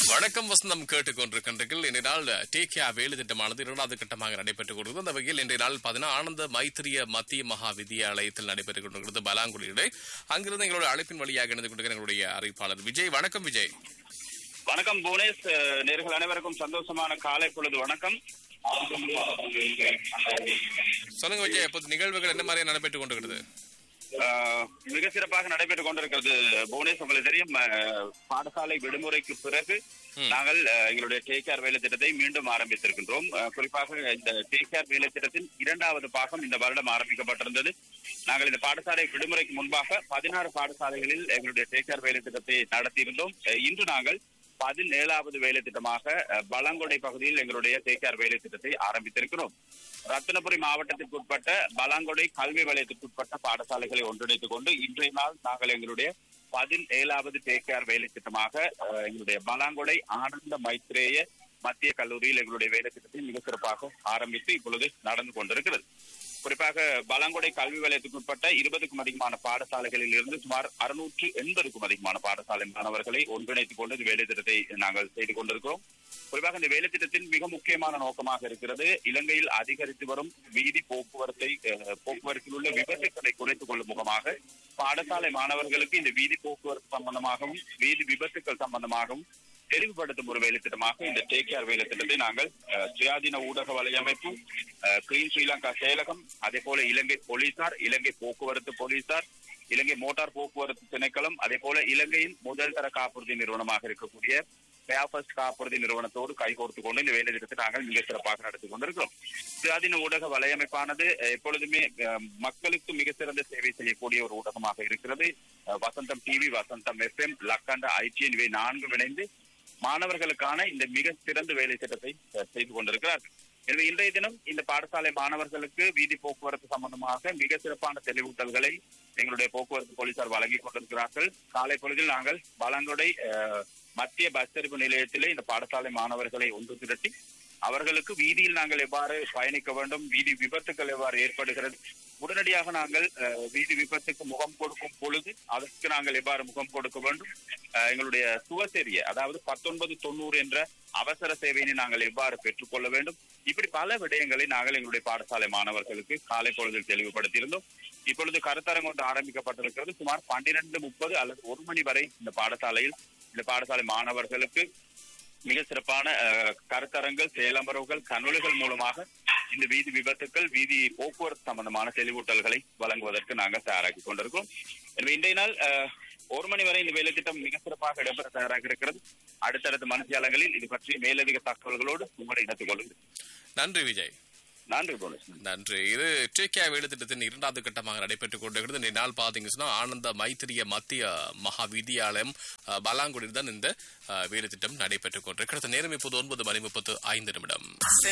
வணக்கம் வசந்தம் கேட்டுக்கொண்டிருக்கின்றீர்கள் இன்றைய நாள் டேக்கியா வேலை திட்டமானது இரண்டாவது கட்டமாக நடைபெற்றுக் கொண்டிருக்கிறது அந்த வகையில் இன்றைய நாள் பார்த்தீங்கன்னா ஆனந்த மைத்திரிய மத்திய மகா வித்யாலயத்தில் நடைபெற்றுக் கொண்டிருக்கிறது பலாங்குடியிலே அங்கிருந்து எங்களுடைய அழைப்பின் வழியாக இணைந்து கொண்டிருக்கிற எங்களுடைய அறிவிப்பாளர் விஜய் வணக்கம் விஜய் வணக்கம் புவனேஷ் அஹ், நேர்கள் அனைவருக்கும் சந்தோஷமான காலை பொழுது வணக்கம் சொல்லுங்க விஜய் இப்போது நிகழ்வுகள் என்ன மாதிரி நடைபெற்றுக் கொண்டிருக்கிறது அஹ், மிக சிறப்பாக நடைபெற்றுக் கொண்டிருக்கிறது புவனேஷ் உங்களுக்கு தெரியும் அஹ், பாடசாலை விடுமுறைக்கு பிறகு ம். நாங்கள் அஹ், எங்களுடைய டேக் வேலை திட்டத்தை மீண்டும் ஆரம்பித்திருக்கின்றோம் அஹ், குறிப்பாக இந்த டேக் வேலை திட்டத்தின் இரண்டாவது பாகம் இந்த வருடம் ஆரம்பிக்கப்பட்டிருந்தது நாங்கள் இந்த பாடசாலை விடுமுறைக்கு முன்பாக பதினாறு பாடசாலைகளில் எங்களுடைய டேக் வேலை திட்டத்தை நடத்தியிருந்தோம் அஹ், இன்று நாங்கள் பதினேழாவது வேலை திட்டமாக அஹ், பலாங்கொடை பகுதியில் எங்களுடைய தேக்கார் வேலை திட்டத்தை ஆரம்பித்திருக்கிறோம் ரத்தினபுரி மாவட்டத்திற்கு உட்பட்ட பலாங்கொடை கல்வி வலயத்திற்கு உட்பட்ட பாடசாலைகளை ஒன்றிணைத்துக் கொண்டு இன்றைய நாள் நாங்கள் எங்களுடைய பதினேழாவது தேக்கார் வேலை திட்டமாக அஹ், எங்களுடைய பலாங்கொடை ஆனந்த மைத்ரேய மத்திய கல்லூரியில் எங்களுடைய வேலை திட்டத்தை மிக சிறப்பாக ஆரம்பித்து இப்பொழுது நடந்து கொண்டிருக்கிறது குறிப்பாக பலாங்கொடை கல்வி வலயத்துக்கு உட்பட்ட இருபதுக்கும் அதிகமான பாடசாலைகளில் இருந்து சுமார் அறுநூற்று எண்பதுக்கும் அதிகமான பாடசாலை மாணவர்களை ஒன்றிணைத்துக் கொண்டு இந்த வேலை திட்டத்தை நாங்கள் செய்து கொண்டிருக்கிறோம் குறிப்பாக இந்த வேலை திட்டத்தின் மிக முக்கியமான நோக்கமாக இருக்கிறது இலங்கையில் அதிகரித்து வரும் வீதி போக்குவரத்தை அஹ், போக்குவரத்தில் உள்ள விபத்துக்களை குறைத்துக் கொள்ளும் முகமாக பாடசாலை மாணவர்களுக்கு இந்த வீதி போக்குவரத்து சம்பந்தமாகவும் வீதி விபத்துக்கள் சம்பந்தமாகவும் தெளிவுபடுத்தும் ஒரு வேலை திட்டமாக இந்த டேக் கேர் வேலை திட்டத்தை நாங்கள் அஹ், சுயாதீன ஊடக வலையமைப்பு அஹ், கிளீன் ஸ்ரீலங்கா செயலகம் அதே போல இலங்கை போலீசார் இலங்கை போக்குவரத்து போலீசார் இலங்கை மோட்டார் போக்குவரத்து திணைக்களம் அதே போல இலங்கையின் முதல் தர காப்புறுதி நிறுவனமாக இருக்கக்கூடிய பேபஸ்ட் காப்புறுதி நிறுவனத்தோடு கைகோர்த்து கொண்டு இந்த வேலை திட்டத்தை நாங்கள் மிக சிறப்பாக நடத்தி கொண்டிருக்கிறோம் சுயாதீன ஊடக வலையமைப்பானது அஹ், எப்பொழுதுமே அஹ், மக்களுக்கு மிக சிறந்த சேவை செய்யக்கூடிய ஒரு ஊடகமாக இருக்கிறது அஹ், வசந்தம் டிவி வசந்தம் எஃப்எம் லக்காண்ட ஐடிஎன் இவை நான்கும் இணைந்து மாணவர்களுக்கான இந்த மிக சிறந்த வேலை திட்டத்தை அஹ், செய்து கொண்டிருக்கிறார் எனவே இன்றைய தினம் இந்த பாடசாலை மாணவர்களுக்கு வீதி போக்குவரத்து சம்பந்தமாக மிக சிறப்பான தெளிவூட்டல்களை எங்களுடைய போக்குவரத்து போலீசார் வழங்கி கொண்டிருக்கிறார்கள் காலை பொழுதில் நாங்கள் பலங்கொடை அஹ், மத்திய பஸ் தெரிவு நிலையத்திலே இந்த பாடசாலை மாணவர்களை ஒன்று திரட்டி அவர்களுக்கு வீதியில் நாங்கள் எவ்வாறு பயணிக்க வேண்டும் வீதி விபத்துக்கள் எவ்வாறு ஏற்படுகிறது உடனடியாக நாங்கள் அஹ், வீதி விபத்துக்கு முகம் கொடுக்கும் பொழுது அதற்கு நாங்கள் எவ்வாறு முகம் கொடுக்க வேண்டும் அஹ், எங்களுடைய சுவசெரிய அதாவது பத்தொன்பது தொண்ணூறு என்ற அவசர சேவையினை நாங்கள் எவ்வாறு பெற்றுக்கொள்ள வேண்டும் இப்படி பல விடயங்களை நாங்கள் எங்களுடைய பாடசாலை மாணவர்களுக்கு காலை பொழுதில் தெளிவுபடுத்தியிருந்தோம் இப்பொழுது கருத்தரங்கு ஒன்று ஆரம்பிக்கப்பட்டிருக்கிறது சுமார் பன்னிரண்டு முப்பது அல்லது ஒரு மணி வரை இந்த பாடசாலையில் இந்த பாடசாலை மாணவர்களுக்கு மிக சிறப்பான அஹ், கருத்தரங்கள் செயலமர்வுகள் கனவுகள் மூலமாக இந்த வீதி விபத்துக்கள் வீதி போக்குவரத்து சம்பந்தமான தெளிவூட்டல்களை வழங்குவதற்கு நாங்கள் தயாராகி கொண்டிருக்கிறோம் எனவே இன்றைய நாள் அஹ், ஒரு மணி வரை இந்த வேலை திட்டம் மிக சிறப்பாக இடம்பெற தயாராக இருக்கிறது அடுத்தடுத்த மனுஷியாளங்களில் இது பற்றி மேலதிக தகவல்களோடு உங்களை இணைத்துக் கொள்கிறேன் நன்றி விஜய் நன்றி போனஸ் நன்றி இது டேக்கியா வேலை திட்டத்தின் இரண்டாவது கட்டமாக நடைபெற்றுக் கொண்டிருக்கிறது இந்த நாள் பார்த்தீங்கன்னா சொன்னா ஆனந்த மைத்திரிய மத்திய மகா வித்யாலயம் அஹ், பலாங்குடியில் தான் இந்த அஹ், வேலை திட்டம் நடைபெற்றுக் கொண்டிருக்கிறது நேரம் இப்போது ஒன்பது மணி முப்பத்து ஐந்து நிமிடம்